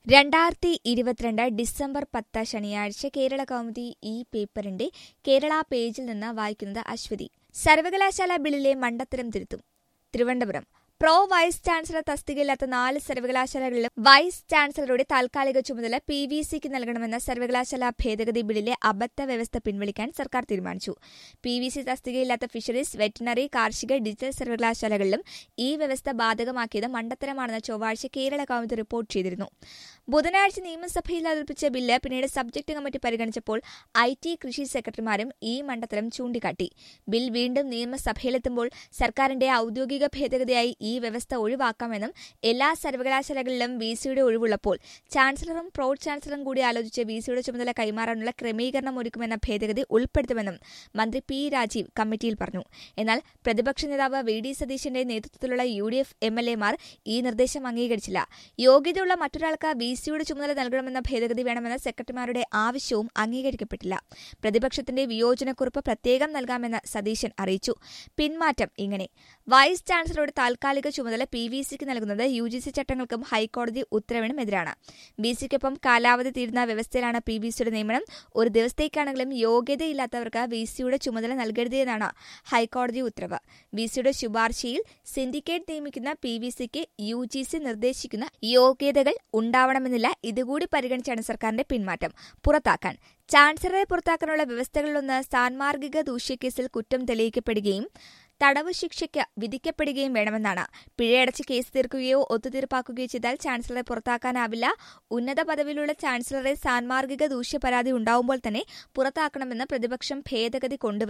രണ്ടായിരത്തി ഇരുപത്തിരണ്ട് ഡിസംബർ പത്ത് ശനിയാഴ്ച കേരള കൗമുദി ഈ പേപ്പറിന്റെ കേരള പേജിൽ നിന്ന് വായിക്കുന്നത് അശ്വതി സർവകലാശാല ബില്ലിലെ മണ്ടത്തരം തിരുത്തും തിരുവനന്തപുരം പ്രോ വൈസ് ചാൻസലർ തസ്തികയില്ലാത്ത നാല് സർവകലാശാലകളിലും വൈസ് ചാൻസലറുടെ താൽക്കാലിക ചുമതല പി വി സിക്ക് നൽകണമെന്ന സർവകലാശാല ഭേദഗതി ബില്ലിലെ അബദ്ധ വ്യവസ്ഥ പിൻവലിക്കാൻ സർക്കാർ തീരുമാനിച്ചു പി വി സി തസ്തികയില്ലാത്ത ഫിഷറീസ് വെറ്റിനറി കാർഷിക ഡിജിറ്റൽ സർവകലാശാലകളിലും ഈ വ്യവസ്ഥ ബാധകമാക്കിയത് മണ്ടത്തരമാണെന്ന് ചൊവ്വാഴ്ച കേരള കൗമുദി റിപ്പോർട്ട് ചെയ്തിരുന്നു ബുധനാഴ്ച നിയമസഭയിൽ അവതരിപ്പിച്ച ബില്ല് പിന്നീട് സബ്ജക്ട് കമ്മിറ്റി പരിഗണിച്ചപ്പോൾ ഐ ടി കൃഷി സെക്രട്ടറിമാരും ഈ മണ്ടത്തരം ചൂണ്ടിക്കാട്ടി ബിൽ വീണ്ടും നിയമസഭയിലെത്തുമ്പോൾ സർക്കാരിന്റെ ഔദ്യോഗിക ഭേദഗതിയായി ഈ വ്യവസ്ഥ ഒഴിവാക്കാമെന്നും എല്ലാ സർവകലാശാലകളിലും വി സിയുടെ ഒഴിവുള്ളപ്പോൾ ചാൻസലറും പ്രോ ചാൻസലറും കൂടി ആലോചിച്ച് വി സിയുടെ ചുമതല കൈമാറാനുള്ള ക്രമീകരണം ഒരുക്കുമെന്ന ഭേദഗതി ഉൾപ്പെടുത്തുമെന്നും മന്ത്രി പി രാജീവ് കമ്മിറ്റിയിൽ പറഞ്ഞു എന്നാൽ പ്രതിപക്ഷ നേതാവ് വി ഡി സതീശന്റെ നേതൃത്വത്തിലുള്ള U D F M L എമാർ ഈ നിർദ്ദേശം അംഗീകരിച്ചില്ല യോഗ്യതയുള്ള മറ്റൊരാൾക്ക് വി സിയുടെ ചുമതല നൽകണമെന്ന ഭേദഗതി വേണമെന്ന സെക്രട്ടറിമാരുടെ ആവശ്യവും അംഗീകരിക്കപ്പെട്ടില്ല പ്രതിപക്ഷത്തിന്റെ വിയോജനക്കുറിപ്പ് പ്രത്യേകം നൽകാമെന്ന് സതീശൻ അറിയിച്ചു പിന്മാറ്റം ഇങ്ങനെ വൈസ് ചാൻസലറുടെ താൽക്കാലിക ചുമതല പി വി സിക്ക് നൽകുന്നത് യു ജി സി ചട്ടങ്ങൾക്കും ഹൈക്കോടതി ഉത്തരവിനും എതിരാണ് ബി സിക്കൊപ്പം കാലാവധി തീരുന്ന വ്യവസ്ഥയിലാണ് പി വി സിയുടെ നിയമനം ഒരു ദിവസത്തേക്കാണെങ്കിലും യോഗ്യതയില്ലാത്തവർക്ക് വി സിയുടെ ചുമതല നൽകരുതെന്നാണ് ഹൈക്കോടതി ഉത്തരവ് വി സിയുടെ ശുപാർശയിൽ സിൻഡിക്കേറ്റ് നിയമിക്കുന്ന പി വി സിക്ക് യു ജി സി നിർദ്ദേശിക്കുന്ന യോഗ്യതകൾ ഉണ്ടാവണമെന്നില്ല ഇതുകൂടി പരിഗണിച്ചാണ് സർക്കാരിന്റെ പിന്മാറ്റം പുറത്താക്കാൻ ചാൻസലറെ പുറത്താക്കാനുള്ള വ്യവസ്ഥകളിലൊന്ന് സാൻമാർഗിക ദൂഷ്യക്കേസിൽ കുറ്റം തെളിയിക്കപ്പെടുകയും തടവ് ശിക്ഷയ്ക്ക് വിധിക്കപ്പെടുകയും വേണമെന്നാണ് പിഴയടച്ച് കേസ് തീർക്കുകയോ ഒത്തുതീർപ്പാക്കുകയോ ചെയ്താൽ ചാൻസലറെ പുറത്താക്കാനാവില്ല ഉന്നത പദവിയിലുള്ള ചാൻസലറെ സാൻമാർഗിക ദൂഷ്യപരാതി ഉണ്ടാവുമ്പോൾ തന്നെ പുറത്താക്കണമെന്ന് പ്രതിപക്ഷം ഭേദഗതി കൊണ്ടുവരും